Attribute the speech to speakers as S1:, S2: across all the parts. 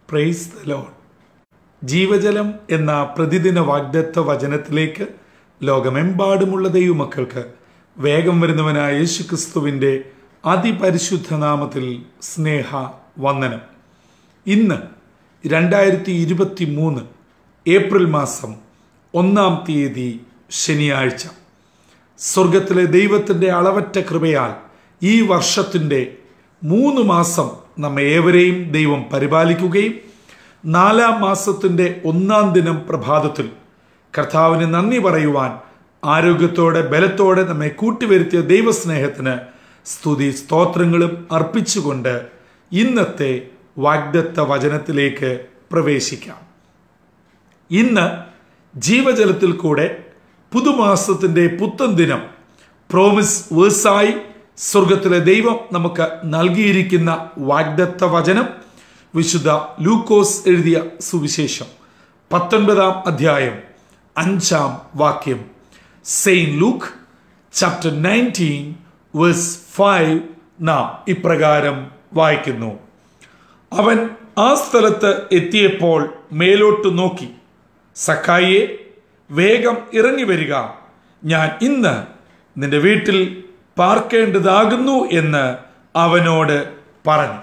S1: praise the load ജീവജലം എന്ന പ്രതിദിന വാഗ്ദത്ത വചനത്തിലേക്ക് ലോകമെമ്പാടുമുള്ള ദൈവമക്കൾക്ക് വേഗം വരുന്നവനായ യേശുക്രിസ്തുവിൻ്റെ അതിപരിശുദ്ധ നാമത്തിൽ സ്നേഹ വന്ദനം ഇന്ന് രണ്ടായിരത്തി ഇരുപത്തി മൂന്ന് ഏപ്രിൽ മാസം ഒന്നാം തീയതി ശനിയാഴ്ച സ്വർഗത്തിലെ ദൈവത്തിൻ്റെ അളവറ്റ കൃപയാൽ ഈ വർഷത്തിൻ്റെ മൂന്ന് മാസം നമ്മെ ഏവരെയും ദൈവം പരിപാലിക്കുകയും നാലാം മാസത്തിൻ്റെ ഒന്നാം ദിനം പ്രഭാതത്തിൽ കർത്താവിന് നന്ദി പറയുവാൻ ആരോഗ്യത്തോടെ ബലത്തോടെ നമ്മെ കൂട്ടിവരുത്തിയ ദൈവസ്നേഹത്തിന് സ്തുതി സ്തോത്രങ്ങളും അർപ്പിച്ചുകൊണ്ട് ഇന്നത്തെ വാഗ്ദത്ത വചനത്തിലേക്ക് പ്രവേശിക്കാം ഇന്ന് ജീവജലത്തിൽ കൂടെ പുതുമാസത്തിന്റെ പുത്തൻ ദിനം പ്രോമിസ് വേഴ്സായി സ്വർഗത്തിലെ ദൈവം നമുക്ക് നൽകിയിരിക്കുന്ന വാഗ്ദത്ത വചനം വിശുദ്ധ ലൂക്കോസ് എഴുതിയ സുവിശേഷം പത്തൊൻപതാം അധ്യായം അഞ്ചാം വാക്യം saint Luke chapter nineteen verse five നാം ഇപ്രകാരം വായിക്കുന്നു അവൻ ആ സ്ഥലത്ത് എത്തിയപ്പോൾ മേലോട്ട് നോക്കി സക്കായിയെ വേഗം ഇറങ്ങി വരിക ഞാൻ ഇന്ന് നിന്റെ വീട്ടിൽ പാർക്കേണ്ടതാകുന്നു എന്ന് അവനോട് പറഞ്ഞു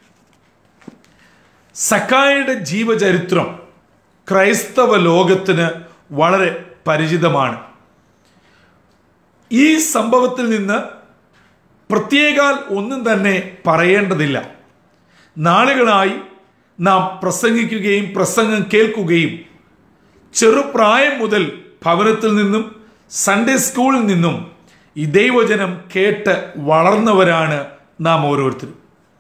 S1: സക്കായുടെ ജീവചരിത്രം ക്രൈസ്തവ ലോകത്തിന് വളരെ പരിചിതമാണ് ഈ സംഭവത്തിൽ നിന്ന് പ്രത്യേകാൽ ഒന്നും തന്നെ പറയേണ്ടതില്ല നാളുകളായി നാം പ്രസംഗിക്കുകയും പ്രസംഗം കേൾക്കുകയും ചെറുപ്രായം മുതൽ ഭവനത്തിൽ നിന്നും സൺഡേ സ്കൂളിൽ നിന്നും ഈ ദൈവജനം കേട്ട് വളർന്നവരാണ് നാം ഓരോരുത്തരും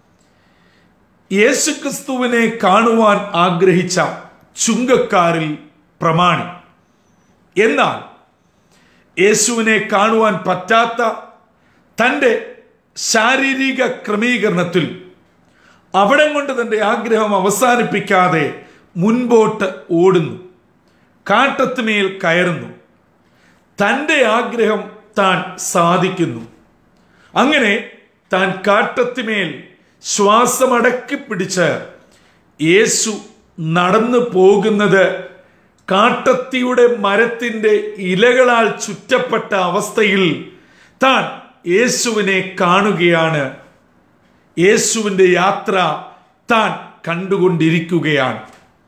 S1: യേശുക്രിസ്തുവിനെ കാണുവാൻ ആഗ്രഹിച്ച ചുങ്കക്കാരിൽ പ്രമാണി എന്നാൽ യേശുവിനെ കാണുവാൻ പറ്റാത്ത തൻ്റെ ശാരീരിക ക്രമീകരണത്തിൽ അവിടം കൊണ്ട് തൻ്റെ ആഗ്രഹം അവസാനിപ്പിക്കാതെ മുൻപോട്ട് ഓടുന്നു കാട്ടത്തുമേൽ കയറുന്നു തൻ്റെ ആഗ്രഹം താൻ സാധിക്കുന്നു അങ്ങനെ താൻ കാട്ടത്തിമേൽ ശ്വാസമടക്കി പിടിച്ച് യേശു നടന്നു പോകുന്നത് കാട്ടത്തിയുടെ മരത്തിന്റെ ഇലകളാൽ ചുറ്റപ്പെട്ട അവസ്ഥയിൽ താൻ യേശുവിനെ കാണുകയാണ് യേശുവിൻ്റെ യാത്ര താൻ കണ്ടുകൊണ്ടിരിക്കുകയാണ്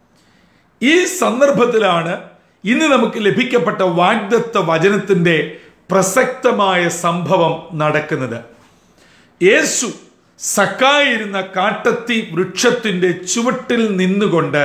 S1: ഈ സന്ദർഭത്തിലാണ് ഇന്ന് നമുക്ക് ലഭിക്കപ്പെട്ട വാഗ്ദത്ത വചനത്തിന്റെ പ്രസക്തമായ സംഭവം നടക്കുന്നത് യേശു സക്കായിരുന്ന കാട്ടത്തി വൃക്ഷത്തിന്റെ ചുവട്ടിൽ നിന്നുകൊണ്ട്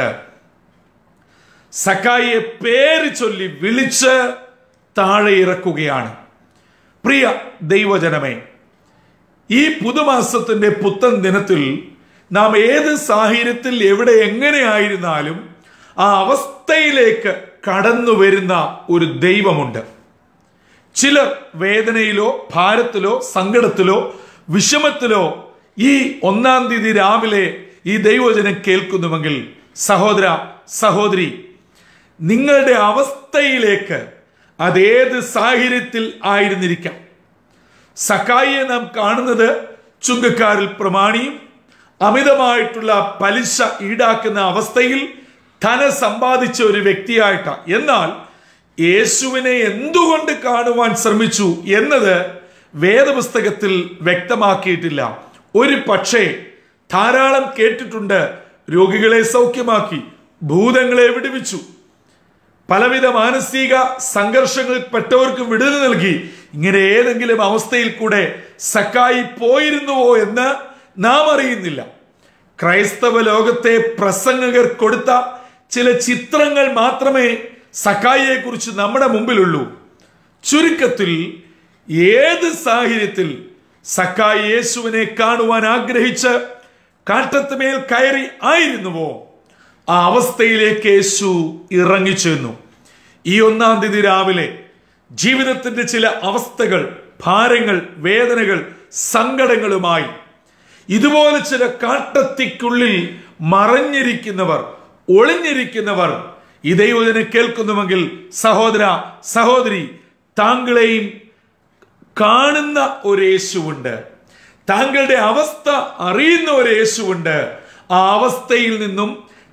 S1: സക്കായിയെ പേര് ചൊല്ലി വിളിച്ച് താഴെ ഇറക്കുകയാണ് പ്രിയ ദൈവജനമേ ഈ പുതുമാസത്തിന്റെ പുത്തൻ ദിനത്തിൽ നാം ഏത് സാഹചര്യത്തിൽ എവിടെ എങ്ങനെയായിരുന്നാലും ആ അവസ്ഥയിലേക്ക് കടന്നു വരുന്ന ഒരു ദൈവമുണ്ട് ചിലർ വേദനയിലോ ഭാരത്തിലോ സങ്കടത്തിലോ വിഷമത്തിലോ ഈ ഒന്നാം തീയതി രാവിലെ ഈ ദൈവജനം കേൾക്കുന്നുവെങ്കിൽ സഹോദര സഹോദരി നിങ്ങളുടെ അവസ്ഥയിലേക്ക് അതേത് സാഹചര്യത്തിൽ ആയിരുന്നിരിക്കാം സക്കായിയെ നാം കാണുന്നത് ചുങ്കക്കാരിൽ പ്രമാണിയും അമിതമായിട്ടുള്ള പലിശ ഈടാക്കുന്ന അവസ്ഥയിൽ ധന സമ്പാദിച്ച ഒരു വ്യക്തിയായിട്ടാണ് എന്നാൽ യേശുവിനെ എന്തുകൊണ്ട് കാണുവാൻ ശ്രമിച്ചു എന്നത് വേദപുസ്തകത്തിൽ വ്യക്തമാക്കിയിട്ടില്ല ഒരു പക്ഷേ ധാരാളം കേട്ടിട്ടുണ്ട് രോഗികളെ സൗഖ്യമാക്കി ഭൂതങ്ങളെ വിടുവിച്ചു പലവിധ മാനസിക സംഘർഷങ്ങളിൽ പെട്ടവർക്ക് വിടുതൽ നൽകി ഇങ്ങനെ ഏതെങ്കിലും അവസ്ഥയിൽ കൂടെ സക്കായി പോയിരുന്നുവോ എന്ന് നാം അറിയുന്നില്ല ക്രൈസ്തവ ലോകത്തെ പ്രസംഗകർ കൊടുത്ത ചില ചിത്രങ്ങൾ മാത്രമേ സക്കായിയെ കുറിച്ച് നമ്മുടെ മുമ്പിലുള്ളൂ ചുരുക്കത്തിൽ ഏത് സാഹചര്യത്തിൽ സക്കായി യേശുവിനെ കാണുവാൻ ആഗ്രഹിച്ച് കാട്ടത്തുമേൽ കയറി ആയിരുന്നുവോ ആ അവസ്ഥയിലേക്ക് യേശു ഇറങ്ങിച്ചെന്നു ഈ ഒന്നാം തീയതി രാവിലെ ജീവിതത്തിന്റെ ചില അവസ്ഥകൾ ഭാരങ്ങൾ വേദനകൾ സങ്കടങ്ങളുമായി ഇതുപോലെ ചില കാട്ടത്തിക്കുള്ളിൽ മറഞ്ഞിരിക്കുന്നവർ ഒളിഞ്ഞിരിക്കുന്നവർ ഈ ദൈവജനെ കേൾക്കുന്നുവെങ്കിൽ സഹോദര സഹോദരി താങ്കളെയും കാണുന്ന ഒരു യേശുവുണ്ട് താങ്കളുടെ അവസ്ഥ അറിയുന്ന ഒരു യേശുവുണ്ട് ആ അവസ്ഥയിൽ നിന്നും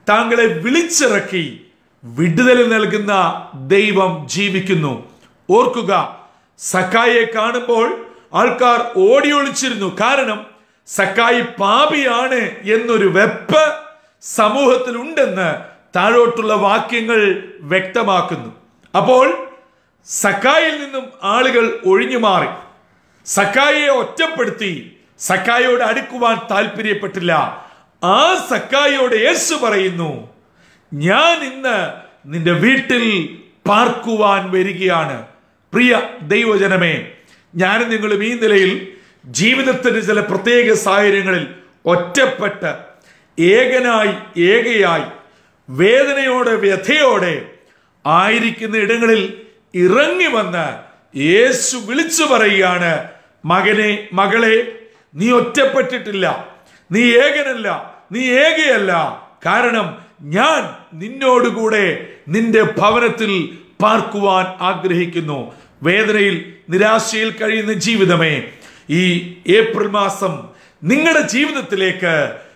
S1: താങ്കളെ വിളിച്ചിറക്കി വിടുതൽ നൽകുന്ന ദൈവം ജീവിക്കുന്നു ഓർക്കുക സക്കായെ കാണുമ്പോൾ ആൾക്കാർ ഓടി ഒളിച്ചിരുന്നു കാരണം സക്കായി പാപിയാണ് എന്നൊരു വെപ്പ് സമൂഹത്തിൽ ഉണ്ടെന്ന് താഴോട്ടുള്ള വാക്യങ്ങൾ വ്യക്തമാക്കുന്നു അപ്പോൾ സക്കായിൽ നിന്നും ആളുകൾ ഒഴിഞ്ഞു മാറി സക്കായിയെ ഒറ്റപ്പെടുത്തി സക്കായോട് അടുക്കുവാൻ താല്പര്യപ്പെട്ടില്ല ആ സക്കായോട് യേശു പറയുന്നു ഞാൻ ഇന്ന് നിന്റെ വീട്ടിൽ പാർക്കുവാൻ വരികയാണ് പ്രിയ ദൈവജനമേ ഞാനും നിങ്ങളും ഈ നിലയിൽ ജീവിതത്തിന്റെ ചില പ്രത്യേക സാഹചര്യങ്ങളിൽ ഒറ്റപ്പെട്ട് ഏകനായി ഏകയായി വേദനയോടെ വ്യഥയോടെ ആയിരിക്കുന്ന ഇടങ്ങളിൽ ഇറങ്ങി വന്ന് യേശു വിളിച്ചു പറയുകയാണ് മകനെ മകളെ നീ ഒറ്റപ്പെട്ടിട്ടില്ല നീ ഏകനല്ല നീ ഏകയല്ല കാരണം ഞാൻ നിന്നോടുകൂടെ നിന്റെ ഭവനത്തിൽ പാർക്കുവാൻ ആഗ്രഹിക്കുന്നു വേദനയിൽ നിരാശയിൽ കഴിയുന്ന ജീവിതമേ ഈ ഏപ്രിൽ മാസം നിങ്ങളുടെ ജീവിതത്തിലേക്ക്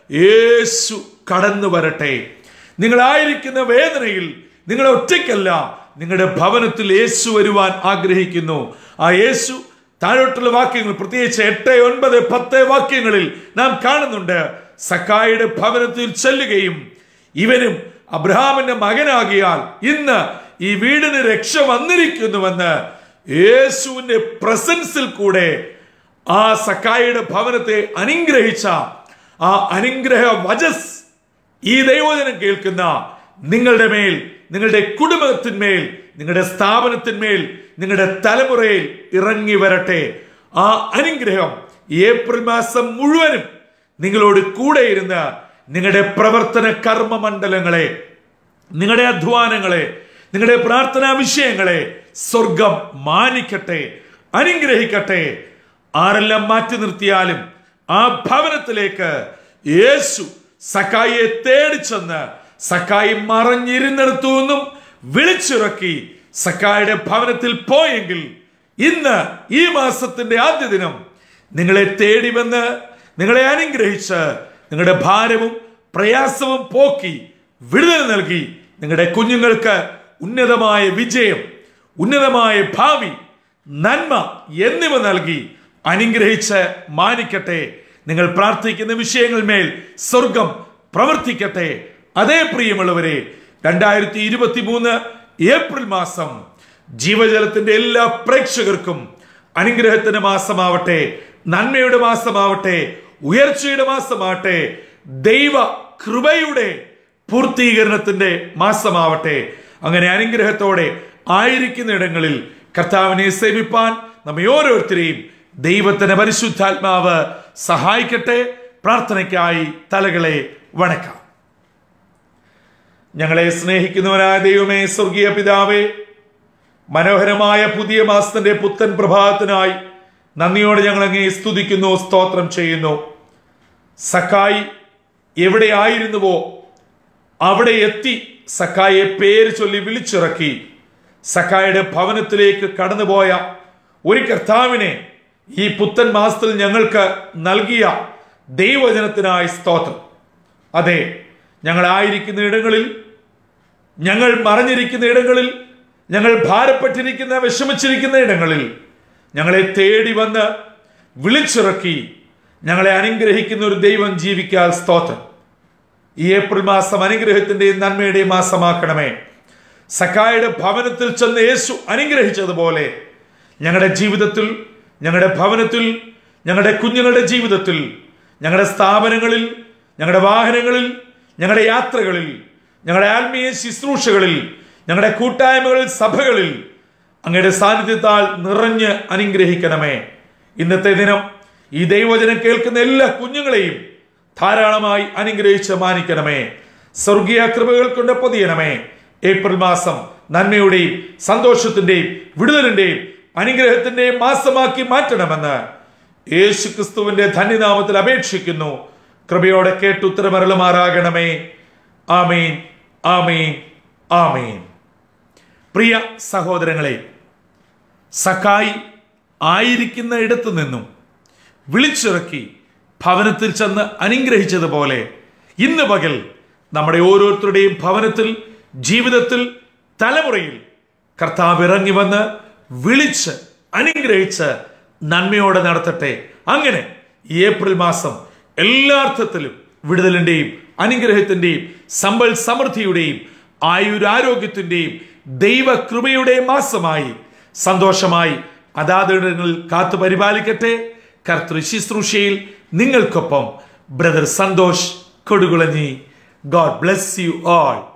S1: യേശു കടന്നു വരട്ടെ നിങ്ങളായിരിക്കുന്ന വേദനയിൽ നിങ്ങൾ ഒറ്റയ്ക്കല്ല നിങ്ങളുടെ ഭവനത്തിൽ യേശു വരുവാൻ ആഗ്രഹിക്കുന്നു ആ യേശു താഴോട്ടുള്ള വാക്യങ്ങൾ പ്രത്യേകിച്ച് എട്ട് ഒൻപത് പത്ത് വാക്യങ്ങളിൽ നാം കാണുന്നുണ്ട് സക്കായുടെ ഭവനത്തിൽ ചെല്ലുകയും ഇവനും അബ്രഹാമിന്റെ മകനാകിയാൽ ഇന്ന് ഈ വീടിന് രക്ഷ വന്നിരിക്കുന്നുവെന്ന് യേശുവിന്റെ പ്രസൻസിൽ കൂടെ ആ സക്കായിയുടെ ഭവനത്തെ അനുഗ്രഹിച്ച ആ അനുഗ്രഹ വജസ് ഈ ദൈവജനം കേൾക്കുന്ന നിങ്ങളുടെ മേൽ നിങ്ങളുടെ കുടുംബത്തിന്മേൽ നിങ്ങളുടെ സ്ഥാപനത്തിന്മേൽ നിങ്ങളുടെ തലമുറയിൽ ഇറങ്ങി വരട്ടെ ആ അനുഗ്രഹം ഏപ്രിൽ മാസം മുഴുവനും നിങ്ങളോട് കൂടെ ഇരുന്ന് നിങ്ങളുടെ പ്രവർത്തന കർമ്മ മണ്ഡലങ്ങളെ നിങ്ങളുടെ അധ്വാനങ്ങളെ നിങ്ങളുടെ പ്രാർത്ഥനാ വിഷയങ്ങളെ സ്വർഗം മാനിക്കട്ടെ അനുഗ്രഹിക്കട്ടെ ആരെല്ലാം മാറ്റി നിർത്തിയാലും ആ ഭവനത്തിലേക്ക് യേശു സക്കായിയെ തേടിച്ചെന്ന് സക്കായി മറഞ്ഞിരുന്നിടത്തു നിന്നും വിളിച്ചിറക്കി സക്കായുടെ ഭവനത്തിൽ പോയെങ്കിൽ ഇന്ന് ഈ മാസത്തിന്റെ ആദ്യ ദിനം നിങ്ങളെ തേടി വന്ന് നിങ്ങളെ അനുഗ്രഹിച്ച് നിങ്ങളുടെ ഭാരവും പ്രയാസവും പോക്കി വിടുതൽ നൽകി നിങ്ങളുടെ കുഞ്ഞുങ്ങൾക്ക് ഉന്നതമായ വിജയം ഉന്നതമായ ഭാവി നന്മ എന്നിവ നൽകി അനുഗ്രഹിച്ച് മാനിക്കട്ടെ നിങ്ങൾ പ്രാർത്ഥിക്കുന്ന വിഷയങ്ങൾ മേൽ സ്വർഗം പ്രവർത്തിക്കട്ടെ അതേ പ്രിയമുള്ളവരെ രണ്ടായിരത്തി ഇരുപത്തി മൂന്ന് ഏപ്രിൽ മാസം ജീവജലത്തിന്റെ എല്ലാ പ്രേക്ഷകർക്കും അനുഗ്രഹത്തിന്റെ മാസമാവട്ടെ നന്മയുടെ മാസമാവട്ടെ ഉയർച്ചയുടെ മാസമാവട്ടെ ദൈവ കൃപയുടെ പൂർത്തീകരണത്തിന്റെ മാസമാവട്ടെ അങ്ങനെ അനുഗ്രഹത്തോടെ ആയിരിക്കുന്ന ഇടങ്ങളിൽ കർത്താവിനെ സേവിപ്പാൻ നമ്മെ ഓരോരുത്തരെയും ദൈവത്തിന്റെ പരിശുദ്ധാത്മാവ് സഹായിക്കട്ടെ പ്രാർത്ഥനയ്ക്കായി തലകളെ വണക്കാം ഞങ്ങളെ സ്നേഹിക്കുന്നവനായ ദൈവമേ സ്വർഗീയ പിതാവേ മനോഹരമായ പുതിയ മാസത്തിന്റെ പുത്തൻ പ്രഭാതത്തിനായി നന്ദിയോടെ ഞങ്ങൾ അങ്ങേ സ്തുതിക്കുന്നു സ്തോത്രം ചെയ്യുന്നു സക്കായി എവിടെയായിരുന്നുവോ അവിടെ എത്തി സക്കായെ പേര് ചൊല്ലി വിളിച്ചിറക്കി സക്കായുടെ ഭവനത്തിലേക്ക് കടന്നുപോയ ഒരു കർത്താവിനെ ഈ പുത്തൻ മാസത്തിൽ ഞങ്ങൾക്ക് നൽകിയ ദൈവജനത്തിനായി സ്തോത്രം അതെ ഞങ്ങളായിരിക്കുന്ന ഇടങ്ങളിൽ ഞങ്ങൾ മറഞ്ഞിരിക്കുന്ന ഇടങ്ങളിൽ ഞങ്ങൾ ഭാരപ്പെട്ടിരിക്കുന്ന വിഷമിച്ചിരിക്കുന്ന ഇടങ്ങളിൽ ഞങ്ങളെ തേടി വന്ന് വിളിച്ചിറക്കി ഞങ്ങളെ അനുഗ്രഹിക്കുന്ന ഒരു ദൈവം ജീവിക്കാൻ സ്തോത്രം ഈ ഏപ്രിൽ മാസം അനുഗ്രഹത്തിന്റെയും നന്മയുടെയും മാസമാക്കണമേ സക്കായുടെ ഭവനത്തിൽ ചെന്ന് യേശു അനുഗ്രഹിച്ചതുപോലെ ഞങ്ങളുടെ ജീവിതത്തിൽ ഞങ്ങളുടെ ഭവനത്തിൽ ഞങ്ങളുടെ കുഞ്ഞുങ്ങളുടെ ജീവിതത്തിൽ ഞങ്ങളുടെ സ്ഥാപനങ്ങളിൽ ഞങ്ങളുടെ വാഹനങ്ങളിൽ ഞങ്ങളുടെ യാത്രകളിൽ ഞങ്ങളുടെ ആത്മീയ ശുശ്രൂഷകളിൽ ഞങ്ങളുടെ കൂട്ടായ്മകളിൽ സഭകളിൽ അങ്ങയുടെ സാന്നിധ്യത്താൽ നിറഞ്ഞ് അനുഗ്രഹിക്കണമേ ഇന്നത്തെ ദിനം ഈ ദൈവജനം കേൾക്കുന്ന എല്ലാ കുഞ്ഞുങ്ങളെയും ധാരാളമായി അനുഗ്രഹിച്ച് മാനിക്കണമേ സ്വർഗീയ കൃപകൾ കൊണ്ട് പൊതിയണമേ ഏപ്രിൽ മാസം നന്മയുടെയും സന്തോഷത്തിന്റെയും വിടുതലിന്റെയും അനുഗ്രഹത്തിന്റെയും മാസമാക്കി മാറ്റണമെന്ന് യേശു ക്രിസ്തുവിന്റെ ധന്യനാമത്തിൽ അപേക്ഷിക്കുന്നു കൃപയോടെ കേട്ട് ഉത്തരമരളുമാറാകണമേ ആമീൻ ആമീൻ ആമീൻ പ്രിയ സഹോദരങ്ങളെ സഖായി ആയിരിക്കുന്ന ഇടത്തു നിന്നും വിളിച്ചിറക്കി ഭവനത്തിൽ ചെന്ന് അനുഗ്രഹിച്ചതുപോലെ ഇന്ന് പകൽ നമ്മുടെ ഓരോരുത്തരുടെയും ഭവനത്തിൽ ജീവിതത്തിൽ തലമുറയിൽ കർത്താവ് ഇറങ്ങി വന്ന് വിളിച്ച് അനുഗ്രഹിച്ച് നന്മയോടെ നടത്തട്ടെ അങ്ങനെ ഈ ഏപ്രിൽ മാസം എല്ലാ അർത്ഥത്തിലും വിടുതലിന്റെയും അനുഗ്രഹത്തിന്റെയും സമ്പൽ സമൃദ്ധിയുടെയും ആയുരാരോഗ്യത്തിന്റെയും ദൈവകൃപയുടെയും മാസമായി സന്തോഷമായി അതാതിടങ്ങളിൽ കാത്തു പരിപാലിക്കട്ടെ കർത്തൃ ശുശ്രൂഷയിൽ നിങ്ങൾക്കൊപ്പം brother Santhosh Kodukulanji God bless you all